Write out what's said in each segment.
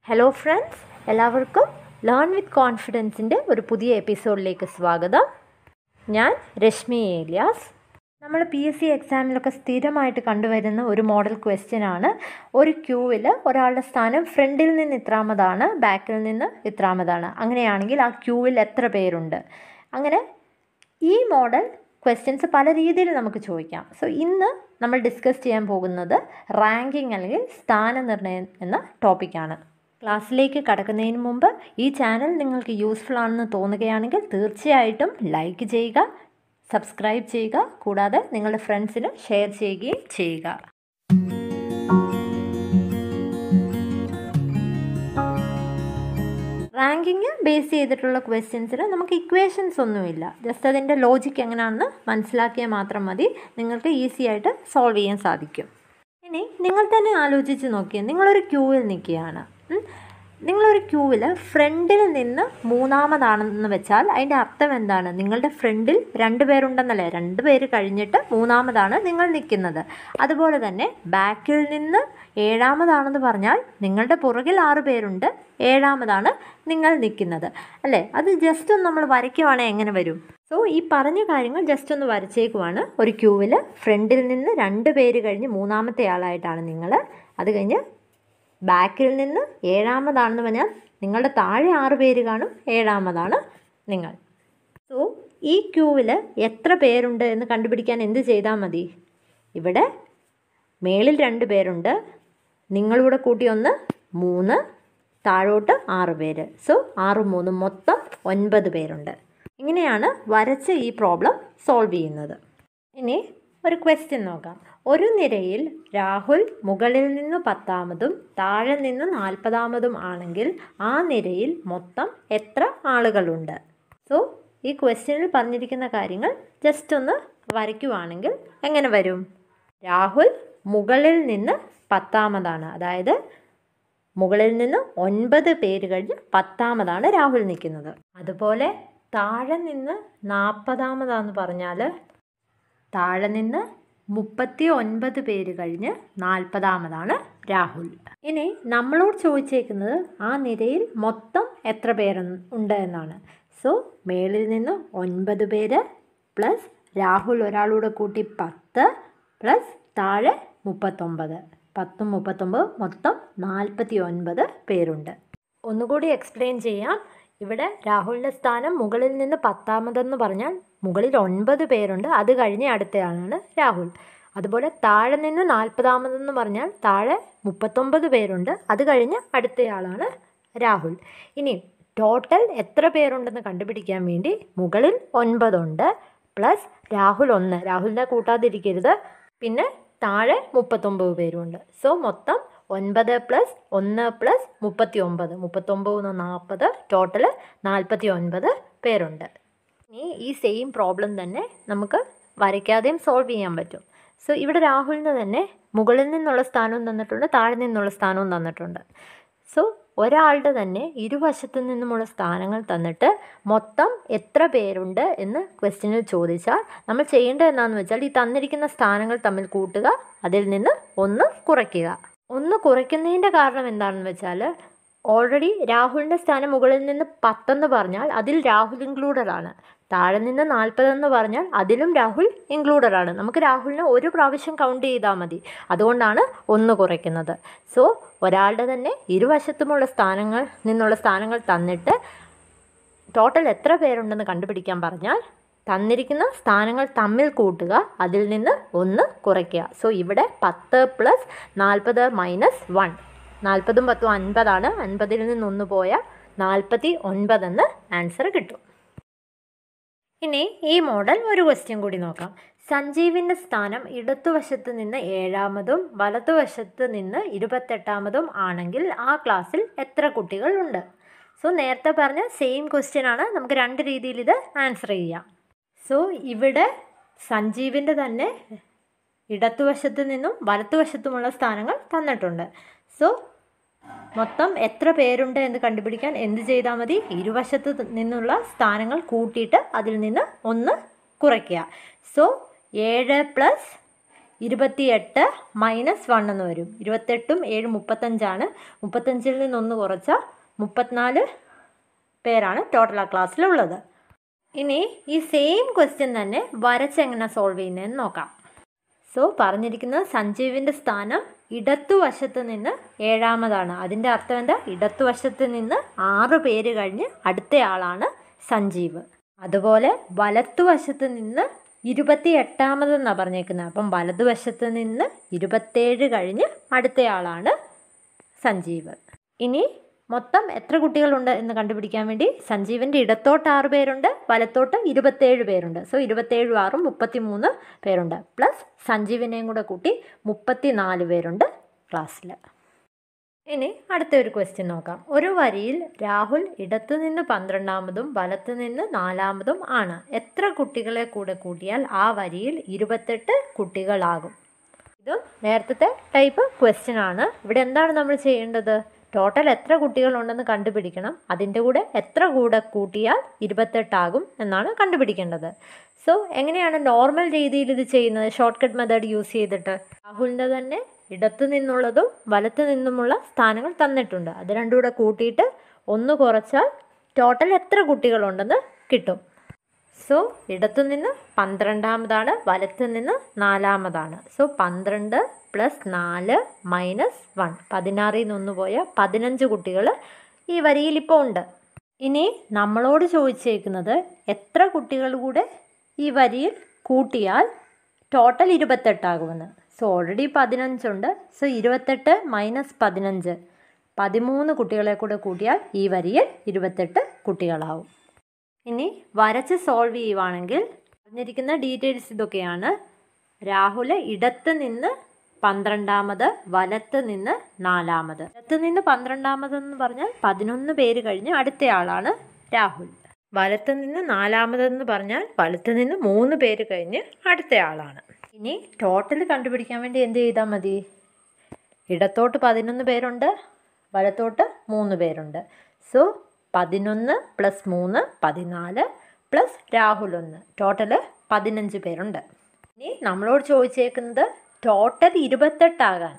Hello friends എല്ലാവർക്കും learn with കോൺഫിഡൻസിൻ്റെ ഒരു പുതിയ എപ്പിസോഡിലേക്ക് സ്വാഗതം ഞാൻ രശ്മി ഏലിയാസ് നമ്മൾ പി എസ് സി എക്സാമിലൊക്കെ സ്ഥിരമായിട്ട് കണ്ടുവരുന്ന ഒരു മോഡൽ ക്വസ്റ്റ്യൻ ആണ് ഒരു ക്യൂവിൽ ഒരാളുടെ സ്ഥാനം ഫ്രണ്ടിൽ നിന്ന് ഇത്രാമതാണ് ബാക്കിൽ നിന്ന് ഇത്രാമതാണ് അങ്ങനെയാണെങ്കിൽ ആ ക്യൂവിൽ എത്ര പേരുണ്ട് അങ്ങനെ ഈ മോഡൽ ക്വസ്റ്റ്യൻസ് പല രീതിയിൽ നമുക്ക് ചോദിക്കാം സോ ഇന്ന് നമ്മൾ ഡിസ്കസ് ചെയ്യാൻ പോകുന്നത് റാങ്കിങ് അല്ലെങ്കിൽ സ്ഥാനനിർണ്ണയം എന്ന ടോപ്പിക്കാണ് ക്ലാസ്സിലേക്ക് കടക്കുന്നതിന് മുമ്പ് ഈ ചാനൽ നിങ്ങൾക്ക് യൂസ്ഫുൾ ആണെന്ന് തോന്നുകയാണെങ്കിൽ തീർച്ചയായിട്ടും ലൈക്ക് ചെയ്യുക സബ്സ്ക്രൈബ് ചെയ്യുക കൂടാതെ നിങ്ങളുടെ ഫ്രണ്ട്സിന് ഷെയർ ചെയ്യുകയും ചെയ്യുക റാങ്കിങ് ബേസ് ചെയ്തിട്ടുള്ള ക്വസ്റ്റ്യൻസിന് നമുക്ക് ഇക്വേഷൻസ് ഒന്നുമില്ല ജസ്റ്റ് അതിൻ്റെ ലോജിക്ക് എങ്ങനെയാണെന്ന് മനസ്സിലാക്കിയാൽ മാത്രം മതി നിങ്ങൾക്ക് ഈസി ആയിട്ട് സോൾവ് ചെയ്യാൻ സാധിക്കും ഇനി നിങ്ങൾ തന്നെ ആലോചിച്ച് നോക്കിയാൽ നിങ്ങളൊരു ക്യൂവിൽ നിൽക്കുകയാണ് ഉം. നിങ്ങളൊരു ക്യൂവിൽ ഫ്രണ്ടിൽ നിന്ന് മൂന്നാമതാണെന്ന് വെച്ചാൽ അതിൻ്റെ അർത്ഥം എന്താണ് നിങ്ങളുടെ ഫ്രണ്ടിൽ രണ്ട് പേരുണ്ടെന്നല്ലേ രണ്ട് പേര് കഴിഞ്ഞിട്ട് മൂന്നാമതാണ് നിങ്ങൾ നിൽക്കുന്നത് അതുപോലെ തന്നെ ബാക്കിൽ നിന്ന് ഏഴാമതാണെന്ന് പറഞ്ഞാൽ നിങ്ങളുടെ പുറകിൽ ആറ് പേരുണ്ട് ഏഴാമതാണ് നിങ്ങൾ നിൽക്കുന്നത് അല്ലേ അത് ജസ്റ്റ് ഒന്ന് നമ്മൾ വരയ്ക്കുവാണെങ്കിൽ എങ്ങനെ വരും സോ ഈ പറഞ്ഞ കാര്യങ്ങൾ ജസ്റ്റ് ഒന്ന് വരച്ചേക്കുവാണ് ഒരു ക്യൂവിൽ ഫ്രണ്ടിൽ നിന്ന് രണ്ട് പേര് കഴിഞ്ഞ് മൂന്നാമത്തെ ആളായിട്ടാണ് നിങ്ങൾ അത് കഴിഞ്ഞ് ബാക്കിൽ നിന്ന് ഏഴാമതാണെന്ന് പറഞ്ഞാൽ നിങ്ങളുടെ താഴെ ആറ് പേര് കാണും ഏഴാമതാണ് നിങ്ങൾ സോ ഈ ക്യൂവിൽ എത്ര പേരുണ്ട് എന്ന് കണ്ടുപിടിക്കാൻ എന്ത് ചെയ്താൽ മതി ഇവിടെ മേളിൽ രണ്ട് പേരുണ്ട് നിങ്ങളൂടെ കൂട്ടി ഒന്ന് മൂന്ന് താഴോട്ട് ആറ് പേര് സോ ആറും മൂന്നും മൊത്തം ഒൻപത് പേരുണ്ട് ഇങ്ങനെയാണ് വരച്ച ഈ പ്രോബ്ലം സോൾവ് ചെയ്യുന്നത് ഇനി ഒരു ക്വസ്റ്റ്യൻ നോക്കാം ഒരു നിരയിൽ രാഹുൽ മുകളിൽ നിന്ന് പത്താമതും താഴെ നിന്ന് നാൽപ്പതാമതും ആണെങ്കിൽ ആ നിരയിൽ മൊത്തം എത്ര ആളുകളുണ്ട് സോ ഈ ക്വസ്റ്റ്യനിൽ പറഞ്ഞിരിക്കുന്ന കാര്യങ്ങൾ ജസ്റ്റ് ഒന്ന് വരയ്ക്കുവാണെങ്കിൽ എങ്ങനെ വരും രാഹുൽ മുകളിൽ നിന്ന് പത്താമതാണ് അതായത് മുകളിൽ നിന്ന് ഒൻപത് പേര് കഴിഞ്ഞ് പത്താമതാണ് രാഹുൽ നിൽക്കുന്നത് അതുപോലെ താഴെ നിന്ന് നാൽപ്പതാമതാന്ന് പറഞ്ഞാൽ താഴെ നിന്ന് മുപ്പത്തി ഒൻപത് പേര് കഴിഞ്ഞ് നാൽപ്പതാമതാണ് രാഹുൽ ഇനി നമ്മളോട് ചോദിച്ചേക്കുന്നത് ആ നിരയിൽ മൊത്തം എത്ര പേര് ഉണ്ട് എന്നാണ് സോ മേളിൽ നിന്ന് ഒൻപത് പേര് പ്ലസ് രാഹുൽ ഒരാളൂടെ കൂട്ടി പത്ത് പ്ലസ് താഴെ മുപ്പത്തൊമ്പത് പത്തും മുപ്പത്തൊമ്പത് മൊത്തം നാൽപ്പത്തി ഒൻപത് പേരുണ്ട് ഒന്നുകൂടി എക്സ്പ്ലെയിൻ ചെയ്യാം ഇവിടെ രാഹുലിൻ്റെ സ്ഥാനം മുകളിൽ നിന്ന് പത്താമതെന്ന് പറഞ്ഞാൽ മുകളിൽ ഒൻപത് പേരുണ്ട് അത് കഴിഞ്ഞ അടുത്തയാളാണ് രാഹുൽ അതുപോലെ താഴെ നിന്ന് നാൽപ്പതാമതെന്ന് പറഞ്ഞാൽ താഴെ മുപ്പത്തൊമ്പത് പേരുണ്ട് അത് കഴിഞ്ഞ് അടുത്തയാളാണ് രാഹുൽ ഇനി ടോട്ടൽ എത്ര പേരുണ്ടെന്ന് കണ്ടുപിടിക്കാൻ വേണ്ടി മുകളിൽ ഒൻപതുണ്ട് പ്ലസ് രാഹുൽ ഒന്ന് രാഹുലിനെ കൂട്ടാതിരിക്കരുത് പിന്നെ താഴെ മുപ്പത്തൊമ്പത് പേരുണ്ട് സോ മൊത്തം ഒൻപത് പ്ലസ് ഒന്ന് പ്ലസ് മുപ്പത്തി ഒമ്പത് മുപ്പത്തൊമ്പത് നാൽപ്പത് ടോട്ടൽ നാൽപ്പത്തി ഒൻപത് പേരുണ്ട് ഇനി ഈ സെയിം പ്രോബ്ലം തന്നെ നമുക്ക് വരയ്ക്കാതെയും സോൾവ് ചെയ്യാൻ പറ്റും സോ ഇവിടെ രാഹുലിന് തന്നെ മുകളിൽ നിന്നുള്ള സ്ഥാനവും തന്നിട്ടുണ്ട് താഴെ നിന്നുള്ള സ്ഥാനവും തന്നിട്ടുണ്ട് സോ ഒരാളുടെ തന്നെ ഇരുവശത്തു നിന്നുമുള്ള സ്ഥാനങ്ങൾ തന്നിട്ട് മൊത്തം എത്ര പേരുണ്ട് എന്ന് ക്വസ്റ്റ്യനിൽ ചോദിച്ചാൽ നമ്മൾ ചെയ്യേണ്ടത് എന്താണെന്ന് വെച്ചാൽ ഈ തന്നിരിക്കുന്ന സ്ഥാനങ്ങൾ തമ്മിൽ കൂട്ടുക അതിൽ നിന്ന് ഒന്ന് കുറയ്ക്കുക ഒന്ന് കുറയ്ക്കുന്നതിൻ്റെ കാരണം എന്താണെന്ന് വെച്ചാൽ ഓൾറെഡി രാഹുലിൻ്റെ സ്ഥാനം മുകളിൽ നിന്ന് പത്തെന്ന് പറഞ്ഞാൽ അതിൽ രാഹുൽ ഇൻക്ലൂഡഡ് ആണ് താഴെ നിന്ന് നാൽപ്പതെന്ന് പറഞ്ഞാൽ അതിലും രാഹുൽ ഇൻക്ലൂഡഡ് ആണ് നമുക്ക് രാഹുലിനെ ഒരു പ്രാവശ്യം കൗണ്ട് ചെയ്താൽ മതി അതുകൊണ്ടാണ് ഒന്ന് കുറയ്ക്കുന്നത് സോ ഒരാളുടെ തന്നെ ഇരുവശത്തുമുള്ള സ്ഥാനങ്ങൾ നിന്നുള്ള സ്ഥാനങ്ങൾ തന്നിട്ട് ടോട്ടൽ എത്ര പേരുണ്ടെന്ന് കണ്ടുപിടിക്കാൻ പറഞ്ഞാൽ തന്നിരിക്കുന്ന സ്ഥാനങ്ങൾ തമ്മിൽ കൂട്ടുക അതിൽ നിന്ന് ഒന്ന് കുറയ്ക്കുക സോ ഇവിടെ പത്ത് പ്ലസ് നാൽപ്പത് മൈനസ് വൺ നാൽപ്പതും പത്തും അൻപതാണ് അൻപതിൽ നിന്ന് ഒന്ന് പോയാൽ നാൽപ്പത്തി ഒൻപതെന്ന് ആൻസർ കിട്ടും ഇനി ഈ മോഡൽ ഒരു ക്വസ്റ്റ്യൻ കൂടി നോക്കാം സഞ്ജീവിൻ്റെ സ്ഥാനം ഇടതുവശത്ത് നിന്ന് ഏഴാമതും വലതുവശത്ത് നിന്ന് ഇരുപത്തെട്ടാമതും ആണെങ്കിൽ ആ ക്ലാസ്സിൽ എത്ര കുട്ടികൾ ഉണ്ട് സോ നേരത്തെ പറഞ്ഞ സെയിം ക്വസ്റ്റ്യൻ ആണ് നമുക്ക് രണ്ട് രീതിയിൽ ഇത് ആൻസർ ചെയ്യാം സോ ഇവിടെ സഞ്ജീവിൻ്റെ തന്നെ ഇടത്തുവശത്ത് നിന്നും വലത്തുവശത്തുമുള്ള സ്ഥാനങ്ങൾ തന്നിട്ടുണ്ട് സോ മൊത്തം എത്ര പേരുണ്ട് എന്ന് കണ്ടുപിടിക്കാൻ എന്ത് ചെയ്താൽ മതി ഇരുവശത്ത് നിന്നുള്ള സ്ഥാനങ്ങൾ കൂട്ടിയിട്ട് അതിൽ നിന്ന് ഒന്ന് കുറയ്ക്കുക സോ ഏഴ് പ്ലസ് ഇരുപത്തിയെട്ട് മൈനസ് വൺ എന്ന് വരും ഇരുപത്തെട്ടും ഏഴ് മുപ്പത്തഞ്ചാണ് മുപ്പത്തഞ്ചിൽ നിന്നൊന്ന് കുറച്ചാൽ മുപ്പത്തിനാല് പേരാണ് ടോട്ടൽ ആ ക്ലാസ്സിലുള്ളത് ഇനി ഈ സെയിം ക്വസ്റ്റ്യൻ തന്നെ വരച്ചെങ്ങനെ സോൾവ് ചെയ്യുന്നതെന്ന് നോക്കാം സോ പറഞ്ഞിരിക്കുന്നത് സഞ്ജീവിൻ്റെ സ്ഥാനം ഇടത്തുവശത്ത് നിന്ന് ഏഴാമതാണ് അതിൻ്റെ അർത്ഥം എന്താ ഇടത്തുവശത്ത് നിന്ന് ആറ് പേര് കഴിഞ്ഞ് അടുത്തയാളാണ് സഞ്ജീവ് അതുപോലെ വലത്തുവശത്ത് നിന്ന് ഇരുപത്തി എട്ടാമതെന്നാണ് പറഞ്ഞേക്കുന്നത് അപ്പം വലതുവശത്ത് നിന്ന് ഇരുപത്തേഴ് കഴിഞ്ഞ് അടുത്തയാളാണ് സഞ്ജീവ് ഇനി മൊത്തം എത്ര കുട്ടികളുണ്ട് എന്ന് കണ്ടുപിടിക്കാൻ വേണ്ടി സഞ്ജീവിൻ്റെ ഇടത്തോട്ട് ആറ് പേരുണ്ട് വലത്തോട്ട് ഇരുപത്തേഴ് പേരുണ്ട് സോ ഇരുപത്തേഴും ആറും മുപ്പത്തി മൂന്ന് പേരുണ്ട് പ്ലസ് സഞ്ജീവിനെയും കൂടെ കൂട്ടി മുപ്പത്തി നാല് പേരുണ്ട് ക്ലാസ്സിൽ ഇനി അടുത്ത ഒരു ക്വസ്റ്റ്യൻ നോക്കാം ഒരു വരിയിൽ രാഹുൽ ഇടത്തു നിന്ന് പന്ത്രണ്ടാമതും വലത്തു നിന്ന് നാലാമതും ആണ് എത്ര കുട്ടികളെ കൂടെ കൂട്ടിയാൽ ആ വരിയിൽ ഇരുപത്തെട്ട് കുട്ടികളാകും ഇത് നേരത്തെ ടൈപ്പ് ക്വസ്റ്റ്യൻ ആണ് ഇവിടെ എന്താണ് നമ്മൾ ചെയ്യേണ്ടത് ടോട്ടൽ എത്ര കുട്ടികളുണ്ടെന്ന് കണ്ടുപിടിക്കണം അതിൻ്റെ കൂടെ എത്ര കൂടെ കൂട്ടിയാൽ ഇരുപത്തെട്ടാകും എന്നാണ് കണ്ടുപിടിക്കേണ്ടത് സോ എങ്ങനെയാണ് നോർമൽ രീതിയിൽ ഇത് ചെയ്യുന്നത് ഷോർട്ട് കട്ട് മെത്തേഡ് യൂസ് ചെയ്തിട്ട് രാഹുലിൻ്റെ തന്നെ ഇടത്തു നിന്നുള്ളതും വലത്തു നിന്നുമുള്ള സ്ഥാനങ്ങൾ തന്നിട്ടുണ്ട് അത് രണ്ടും കൂടെ കൂട്ടിയിട്ട് ഒന്ന് കുറച്ചാൽ ടോട്ടൽ എത്ര കുട്ടികളുണ്ടെന്ന് കിട്ടും സോ ഇടത്തു നിന്ന് പന്ത്രണ്ടാമതാണ് വലത്തു നിന്ന് നാലാമതാണ് സോ പന്ത്രണ്ട് പ്ലസ് നാല് മൈനസ് വൺ പതിനാറിൽ നിന്ന് പോയ പതിനഞ്ച് കുട്ടികൾ ഈ വരിയിൽ ഇപ്പോൾ ഉണ്ട് ഇനി നമ്മളോട് ചോദിച്ചേക്കുന്നത് എത്ര കുട്ടികൾ കൂടെ ഈ വരിയിൽ കൂട്ടിയാൽ ടോട്ടൽ ഇരുപത്തെട്ടാകുമെന്ന് സോ ഓൾറെഡി പതിനഞ്ചുണ്ട് സോ ഇരുപത്തെട്ട് മൈനസ് പതിനഞ്ച് പതിമൂന്ന് കുട്ടികളെ കൂടെ കൂട്ടിയാൽ ഈ വരിയിൽ ഇരുപത്തെട്ട് കുട്ടികളാവും ഇനി വരച്ച് സോൾവ് ചെയ്യുവാണെങ്കിൽ പറഞ്ഞിരിക്കുന്ന ഡീറ്റെയിൽസ് ഇതൊക്കെയാണ് രാഹുൽ ഇടത്ത് നിന്ന് പന്ത്രണ്ടാമത് വലത്ത് നിന്ന് നാലാമത് ഇടത്ത് നിന്ന് പന്ത്രണ്ടാമതെന്ന് പറഞ്ഞാൽ പതിനൊന്ന് പേര് കഴിഞ്ഞ് അടുത്തയാളാണ് രാഹുൽ വലത്ത് നിന്ന് നാലാമതെന്ന് പറഞ്ഞാൽ വലത്ത് നിന്ന് മൂന്ന് പേര് കഴിഞ്ഞ് അടുത്തയാളാണ് ഇനി ടോട്ടൽ കണ്ടുപിടിക്കാൻ വേണ്ടി എന്ത് ചെയ്താൽ മതി ഇടത്തോട്ട് പതിനൊന്ന് പേരുണ്ട് വലത്തോട്ട് മൂന്ന് പേരുണ്ട് സോ പതിനൊന്ന് പ്ലസ് മൂന്ന് പതിനാല് പ്ലസ് രാഹുൽ ഒന്ന് ടോട്ടൽ പതിനഞ്ച് പേരുണ്ട് ഇനി നമ്മളോട് ചോദിച്ചേക്കുന്നത് ടോട്ടൽ ഇരുപത്തെട്ടാകാൻ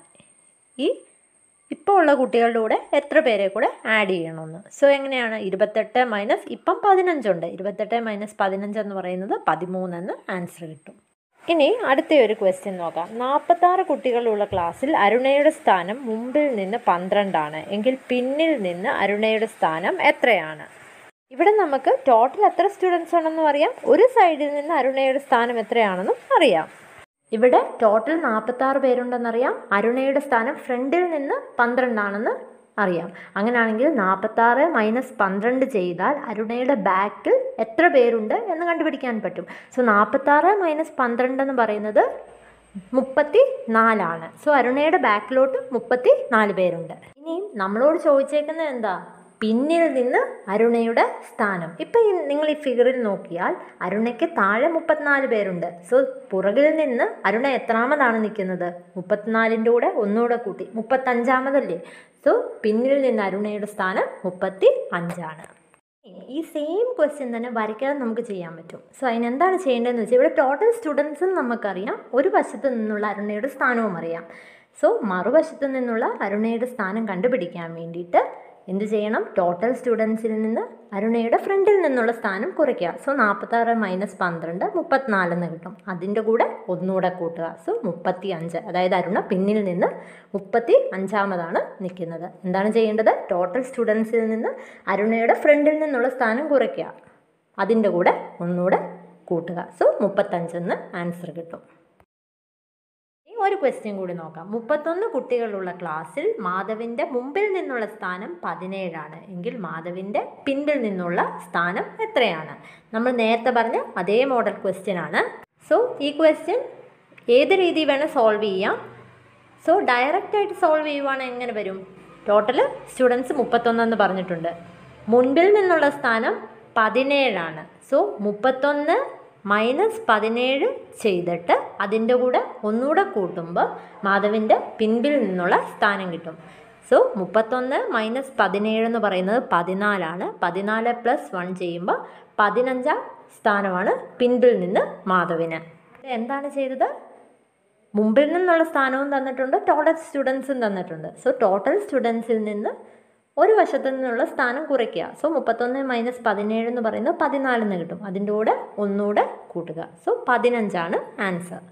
ഈ ഇപ്പോൾ ഉള്ള കുട്ടികളുടെ കൂടെ എത്ര പേരെ കൂടെ ആഡ് ചെയ്യണമെന്ന് സോ എങ്ങനെയാണ് ഇരുപത്തെട്ട് മൈനസ് ഇപ്പം പതിനഞ്ചുണ്ട് ഇരുപത്തെട്ട് മൈനസ് പതിനഞ്ച് എന്ന് പറയുന്നത് പതിമൂന്നെന്ന് ആൻസർ കിട്ടും ഇനി അടുത്ത ഒരു ക്വസ്റ്റ്യൻ നോക്കാം നാൽപ്പത്താറ് കുട്ടികളുള്ള ക്ലാസ്സിൽ അരുണയുടെ സ്ഥാനം മുമ്പിൽ നിന്ന് പന്ത്രണ്ടാണ് എങ്കിൽ പിന്നിൽ നിന്ന് അരുണയുടെ സ്ഥാനം എത്രയാണ് ഇവിടെ നമുക്ക് ടോട്ടൽ എത്ര സ്റ്റുഡൻസ് ആണെന്നും അറിയാം ഒരു സൈഡിൽ നിന്ന് അരുണയുടെ സ്ഥാനം എത്രയാണെന്നും അറിയാം ഇവിടെ ടോട്ടൽ നാൽപ്പത്താറ് പേരുണ്ടെന്നറിയാം അരുണയുടെ സ്ഥാനം ഫ്രണ്ടിൽ നിന്ന് പന്ത്രണ്ടാണെന്ന് അറിയാം അങ്ങനെയാണെങ്കിൽ നാൽപ്പത്താറ് മൈനസ് പന്ത്രണ്ട് ചെയ്താൽ അരുണയുടെ ബാക്കിൽ എത്ര പേരുണ്ട് എന്ന് കണ്ടുപിടിക്കാൻ പറ്റും സോ നാൽപ്പത്താറ് മൈനസ് പന്ത്രണ്ട് എന്ന് പറയുന്നത് മുപ്പത്തി നാലാണ് സോ അരുണയുടെ ബാക്കിലോട്ട് മുപ്പത്തി നാല് പേരുണ്ട് ഇനിയും നമ്മളോട് ചോദിച്ചേക്കുന്നത് എന്താ പിന്നിൽ നിന്ന് അരുണയുടെ സ്ഥാനം ഇപ്പം ഈ നിങ്ങൾ ഈ ഫിഗറിൽ നോക്കിയാൽ അരുണയ്ക്ക് താഴെ മുപ്പത്തിനാല് പേരുണ്ട് സോ പുറകിൽ നിന്ന് അരുണ എത്രാമതാണ് നിൽക്കുന്നത് മുപ്പത്തിനാലിൻ്റെ കൂടെ ഒന്നുകൂടെ കൂട്ടി മുപ്പത്തഞ്ചാമതല്ലേ സോ പിന്നിൽ നിന്ന് അരുണയുടെ സ്ഥാനം മുപ്പത്തി അഞ്ചാണ് ഈ സെയിം ക്വസ്റ്റ്യൻ തന്നെ വരയ്ക്കാതെ നമുക്ക് ചെയ്യാൻ പറ്റും സോ അതിനെന്താണ് ചെയ്യേണ്ടതെന്ന് വെച്ചാൽ ഇവിടെ ടോട്ടൽ സ്റ്റുഡൻസും നമുക്കറിയാം ഒരു വശത്ത് നിന്നുള്ള അരുണയുടെ സ്ഥാനവും അറിയാം സോ മറുവശത്ത് നിന്നുള്ള അരുണയുടെ സ്ഥാനം കണ്ടുപിടിക്കാൻ വേണ്ടിയിട്ട് എന്ത് ചെയ്യണം ടോട്ടൽ സ്റ്റുഡൻസിൽ നിന്ന് അരുണയുടെ ഫ്രണ്ടിൽ നിന്നുള്ള സ്ഥാനം കുറയ്ക്കുക സോ നാൽപ്പത്താറ് മൈനസ് പന്ത്രണ്ട് മുപ്പത്തിനാലെന്ന് കിട്ടും അതിൻ്റെ കൂടെ ഒന്നുകൂടെ കൂട്ടുക സോ മുപ്പത്തി അഞ്ച് അതായത് അരുണ പിന്നിൽ നിന്ന് മുപ്പത്തി അഞ്ചാമതാണ് നിൽക്കുന്നത് എന്താണ് ചെയ്യേണ്ടത് ടോട്ടൽ സ്റ്റുഡൻസിൽ നിന്ന് അരുണയുടെ ഫ്രണ്ടിൽ നിന്നുള്ള സ്ഥാനം കുറയ്ക്കുക അതിൻ്റെ കൂടെ ഒന്നുകൂടെ കൂട്ടുക സോ മുപ്പത്തഞ്ചെന്ന് ആൻസർ കിട്ടും ഒരു ക്വസ്റ്റ്യൻ കൂടി നോക്കാം മുപ്പത്തൊന്ന് കുട്ടികളുള്ള ക്ലാസ്സിൽ മാധവിൻ്റെ മുമ്പിൽ നിന്നുള്ള സ്ഥാനം പതിനേഴാണ് എങ്കിൽ മാധവിൻ്റെ പിന്നിൽ നിന്നുള്ള സ്ഥാനം എത്രയാണ് നമ്മൾ നേരത്തെ പറഞ്ഞ അതേ മോഡൽ ക്വസ്റ്റ്യൻ ആണ് സോ ഈ ക്വസ്റ്റ്യൻ ഏത് രീതി വേണം സോൾവ് ചെയ്യാം സോ ഡയറക്റ്റ് ആയിട്ട് സോൾവ് ചെയ്യുവാണെങ്കിൽ എങ്ങനെ വരും ടോട്ടൽ സ്റ്റുഡൻസ് മുപ്പത്തൊന്നെന്ന് പറഞ്ഞിട്ടുണ്ട് മുൻപിൽ നിന്നുള്ള സ്ഥാനം പതിനേഴാണ് സോ മുപ്പത്തൊന്ന് മൈനസ് പതിനേഴ് ചെയ്തിട്ട് അതിൻ്റെ കൂടെ ഒന്നുകൂടെ കൂട്ടുമ്പോൾ മാധവിൻ്റെ പിൻപിൽ നിന്നുള്ള സ്ഥാനം കിട്ടും സോ മുപ്പത്തൊന്ന് മൈനസ് പതിനേഴ് എന്ന് പറയുന്നത് പതിനാലാണ് പതിനാല് പ്ലസ് വൺ ചെയ്യുമ്പോൾ പതിനഞ്ചാം സ്ഥാനമാണ് പിൻപിൽ നിന്ന് മാധവിന് എന്താണ് ചെയ്തത് മുമ്പിൽ നിന്നുള്ള സ്ഥാനവും തന്നിട്ടുണ്ട് ടോട്ടൽ സ്റ്റുഡൻസും തന്നിട്ടുണ്ട് സോ ടോട്ടൽ സ്റ്റുഡൻസിൽ നിന്ന് ഒരു വശത്തു നിന്നുള്ള സ്ഥാനം കുറയ്ക്കുക സോ മുപ്പത്തൊന്ന് മൈനസ് പതിനേഴ് എന്ന് പറയുന്നത് പതിനാലിന്ന് കിട്ടും അതിൻ്റെ കൂടെ ഒന്നുകൂടെ കൂട്ടുക സോ പതിനഞ്ചാണ് ആൻസർ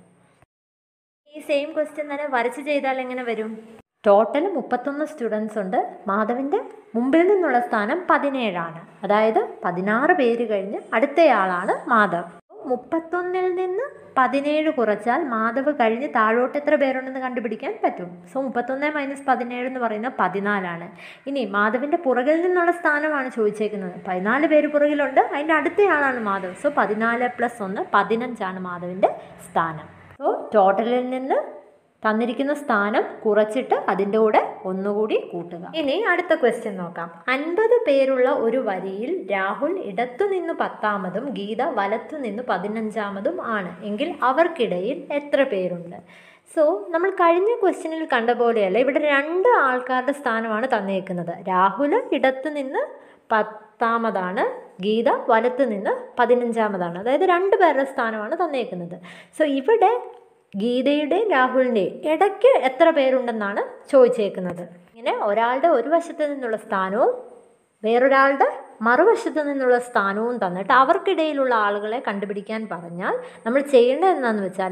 ഈ സെയിം ക്വസ്റ്റ്യൻ തന്നെ വരച്ച് ചെയ്താൽ എങ്ങനെ വരും ടോട്ടൽ മുപ്പത്തൊന്ന് സ്റ്റുഡൻസ് ഉണ്ട് മാധവിൻ്റെ മുമ്പിൽ നിന്നുള്ള സ്ഥാനം പതിനേഴാണ് അതായത് പതിനാറ് പേര് കഴിഞ്ഞ് അടുത്തയാളാണ് മാധവ് മുപ്പത്തൊന്നിൽ നിന്ന് പതിനേഴ് കുറച്ചാൽ മാധവ് കഴിഞ്ഞ് താഴോട്ട് എത്ര പേരുണ്ടെന്ന് കണ്ടുപിടിക്കാൻ പറ്റും സോ മുപ്പത്തൊന്ന് മൈനസ് പതിനേഴ് എന്ന് പറയുന്നത് പതിനാലാണ് ഇനി മാധവിൻ്റെ പുറകിൽ നിന്നുള്ള സ്ഥാനമാണ് ചോദിച്ചേക്കുന്നത് പതിനാല് പേര് പുറകിലുണ്ട് അതിൻ്റെ അടുത്തയാളാണ് മാധവ് സോ പതിനാല് പ്ലസ് ഒന്ന് പതിനഞ്ചാണ് മാധവിൻ്റെ സ്ഥാനം സോ ടോട്ടലിൽ നിന്ന് തന്നിരിക്കുന്ന സ്ഥാനം കുറച്ചിട്ട് അതിൻ്റെ കൂടെ ഒന്നുകൂടി കൂട്ടുക ഇനി അടുത്ത ക്വസ്റ്റ്യൻ നോക്കാം അൻപത് പേരുള്ള ഒരു വരിയിൽ രാഹുൽ ഇടത്തുനിന്ന് പത്താമതും ഗീത വലത്തുനിന്ന് പതിനഞ്ചാമതും ആണ് എങ്കിൽ അവർക്കിടയിൽ എത്ര പേരുണ്ട് സോ നമ്മൾ കഴിഞ്ഞ ക്വസ്റ്റ്യനിൽ കണ്ട പോലെയല്ല ഇവിടെ രണ്ട് ആൾക്കാരുടെ സ്ഥാനമാണ് തന്നേക്കുന്നത് രാഹുൽ ഇടത്ത് നിന്ന് പത്താമതാണ് ഗീത വലത്ത് നിന്ന് പതിനഞ്ചാമതാണ് അതായത് രണ്ട് പേരുടെ സ്ഥാനമാണ് തന്നേക്കുന്നത് സോ ഇവിടെ ഗീതയുടെയും രാഹുലിൻ്റെയും ഇടയ്ക്ക് എത്ര പേരുണ്ടെന്നാണ് ചോദിച്ചേക്കുന്നത് ഇങ്ങനെ ഒരാളുടെ ഒരു വശത്ത് നിന്നുള്ള സ്ഥാനവും വേറൊരാളുടെ മറുവശത്ത് നിന്നുള്ള സ്ഥാനവും തന്നിട്ട് അവർക്കിടയിലുള്ള ആളുകളെ കണ്ടുപിടിക്കാൻ പറഞ്ഞാൽ നമ്മൾ ചെയ്യേണ്ടത് എന്താണെന്ന് വെച്ചാൽ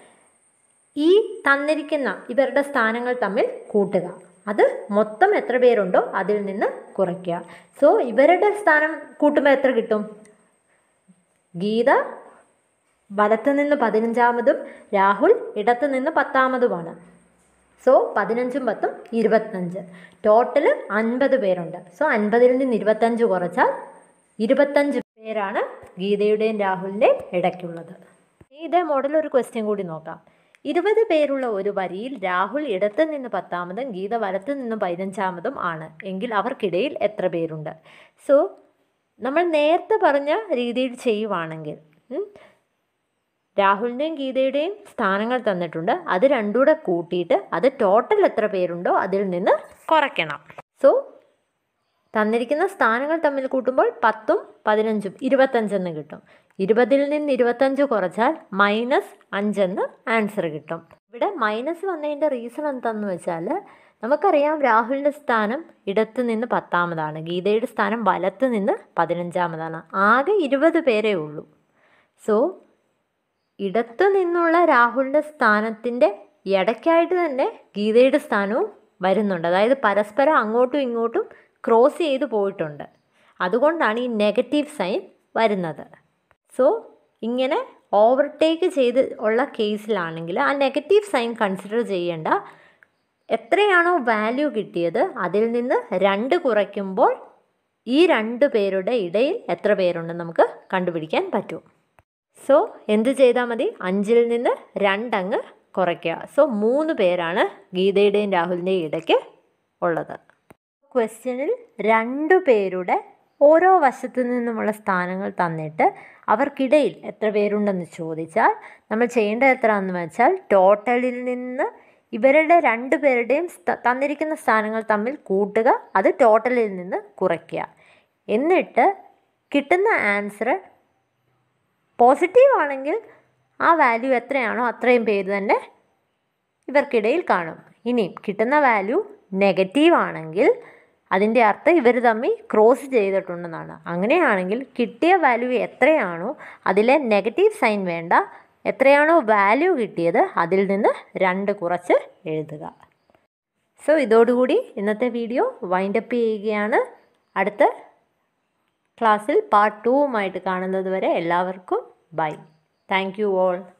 ഈ തന്നിരിക്കുന്ന ഇവരുടെ സ്ഥാനങ്ങൾ തമ്മിൽ കൂട്ടുക അത് മൊത്തം എത്ര പേരുണ്ടോ അതിൽ നിന്ന് കുറയ്ക്കുക സോ ഇവരുടെ സ്ഥാനം കൂട്ടുമ്പോൾ എത്ര കിട്ടും ഗീത വലത്ത് നിന്ന് പതിനഞ്ചാമതും രാഹുൽ ഇടത്ത് നിന്ന് പത്താമതുമാണ് സോ പതിനഞ്ചും പത്തും ഇരുപത്തഞ്ച് ടോട്ടൽ അൻപത് പേരുണ്ട് സോ അൻപതിൽ നിന്ന് ഇരുപത്തഞ്ച് കുറച്ചാൽ ഇരുപത്തഞ്ച് പേരാണ് ഗീതയുടെയും രാഹുലിൻ്റെയും ഇടയ്ക്കുള്ളത് ഇതേ മോഡൽ ഒരു ക്വസ്റ്റ്യൻ കൂടി നോക്കാം ഇരുപത് പേരുള്ള ഒരു വരിയിൽ രാഹുൽ ഇടത്ത് നിന്ന് പത്താമതും ഗീത വലത്ത് നിന്ന് പതിനഞ്ചാമതും ആണ് എങ്കിൽ അവർക്കിടയിൽ എത്ര പേരുണ്ട് സോ നമ്മൾ നേരത്തെ പറഞ്ഞ രീതിയിൽ ചെയ്യുവാണെങ്കിൽ ഉം, രാഹുലിൻ്റെയും ഗീതയുടെയും സ്ഥാനങ്ങൾ തന്നിട്ടുണ്ട് അത് രണ്ടും കൂടെ കൂട്ടിയിട്ട് അത് ടോട്ടൽ എത്ര പേരുണ്ടോ അതിൽ നിന്ന് കുറയ്ക്കണം സോ തന്നിരിക്കുന്ന സ്ഥാനങ്ങൾ തമ്മിൽ കൂട്ടുമ്പോൾ പത്തും പതിനഞ്ചും ഇരുപത്തഞ്ചെന്ന് കിട്ടും ഇരുപതിൽ നിന്ന് ഇരുപത്തഞ്ച് കുറച്ചാൽ മൈനസ് അഞ്ചെന്ന് ആൻസർ കിട്ടും ഇവിടെ മൈനസ് വന്നതിൻ്റെ റീസൺ എന്താണെന്ന് വെച്ചാൽ നമുക്കറിയാം രാഹുലിൻ്റെ സ്ഥാനം ഇടത്ത് നിന്ന് പത്താമതാണ് ഗീതയുടെ സ്ഥാനം വലത്ത് നിന്ന് പതിനഞ്ചാമതാണ് ആകെ ഇരുപത് പേരേ ഉള്ളൂ സോ ഇടത്തു നിന്നുള്ള രാഹുലിൻ്റെ സ്ഥാനത്തിൻ്റെ ഇടയ്ക്കായിട്ട് തന്നെ ഗീതയുടെ സ്ഥാനവും വരുന്നുണ്ട് അതായത് പരസ്പരം അങ്ങോട്ടും ഇങ്ങോട്ടും ക്രോസ് ചെയ്ത് പോയിട്ടുണ്ട് അതുകൊണ്ടാണ് ഈ നെഗറ്റീവ് സൈൻ വരുന്നത് സോ ഇങ്ങനെ ഓവർടേക്ക് ചെയ്ത് ഉള്ള കേസിലാണെങ്കിൽ ആ നെഗറ്റീവ് സൈൻ കൺസിഡർ ചെയ്യേണ്ട എത്രയാണോ വാല്യൂ കിട്ടിയത് അതിൽ നിന്ന് രണ്ട് കുറയ്ക്കുമ്പോൾ ഈ രണ്ട് പേരുടെ ഇടയിൽ എത്ര പേരുണ്ടെന്ന് നമുക്ക് കണ്ടുപിടിക്കാൻ പറ്റും സോ എന്ത് ചെയ്താൽ മതി അഞ്ചിൽ നിന്ന് രണ്ടങ്ങ് കുറയ്ക്കുക സോ മൂന്ന് പേരാണ് ഗീതയുടെയും രാഹുലിൻ്റെയും ഇടയ്ക്ക് ഉള്ളത് ക്വസ്റ്റ്യനിൽ രണ്ടു പേരുടെ ഓരോ വശത്തു നിന്നുമുള്ള സ്ഥാനങ്ങൾ തന്നിട്ട് അവർക്കിടയിൽ എത്ര പേരുണ്ടെന്ന് ചോദിച്ചാൽ നമ്മൾ ചെയ്യേണ്ടത് എത്രയാണെന്ന് വെച്ചാൽ ടോട്ടലിൽ നിന്ന് ഇവരുടെ രണ്ട് പേരുടെയും സ്ഥ- തന്നിരിക്കുന്ന സ്ഥാനങ്ങൾ തമ്മിൽ കൂട്ടുക അത് ടോട്ടലിൽ നിന്ന് കുറയ്ക്കുക എന്നിട്ട് കിട്ടുന്ന ആൻസർ പോസിറ്റീവ് ആണെങ്കിൽ ആ വാല്യൂ എത്രയാണോ അത്രയും പേര് തന്നെ ഇവർക്കിടയിൽ കാണും ഇനി കിട്ടുന്ന വാല്യൂ നെഗറ്റീവ് ആണെങ്കിൽ അതിൻ്റെ അർത്ഥം ഇവർ തമ്മിൽ ക്രോസ് ചെയ്തിട്ടുണ്ടെന്നാണ് അങ്ങനെയാണെങ്കിൽ കിട്ടിയ വാല്യൂ എത്രയാണോ അതിലെ നെഗറ്റീവ് സൈൻ വേണ്ട എത്രയാണോ വാല്യൂ കിട്ടിയത് അതിൽ നിന്ന് രണ്ട് കുറച്ച് എഴുതുക സോ ഇതോടുകൂടി ഇന്നത്തെ വീഡിയോ വൈൻഡപ്പ് ചെയ്യുകയാണ് അടുത്ത ക്ലാസ്സിൽ പാർട്ട് ടൂവുമായിട്ട് കാണുന്നത് വരെ എല്ലാവർക്കും ബൈ താങ്ക് യു ഓൾ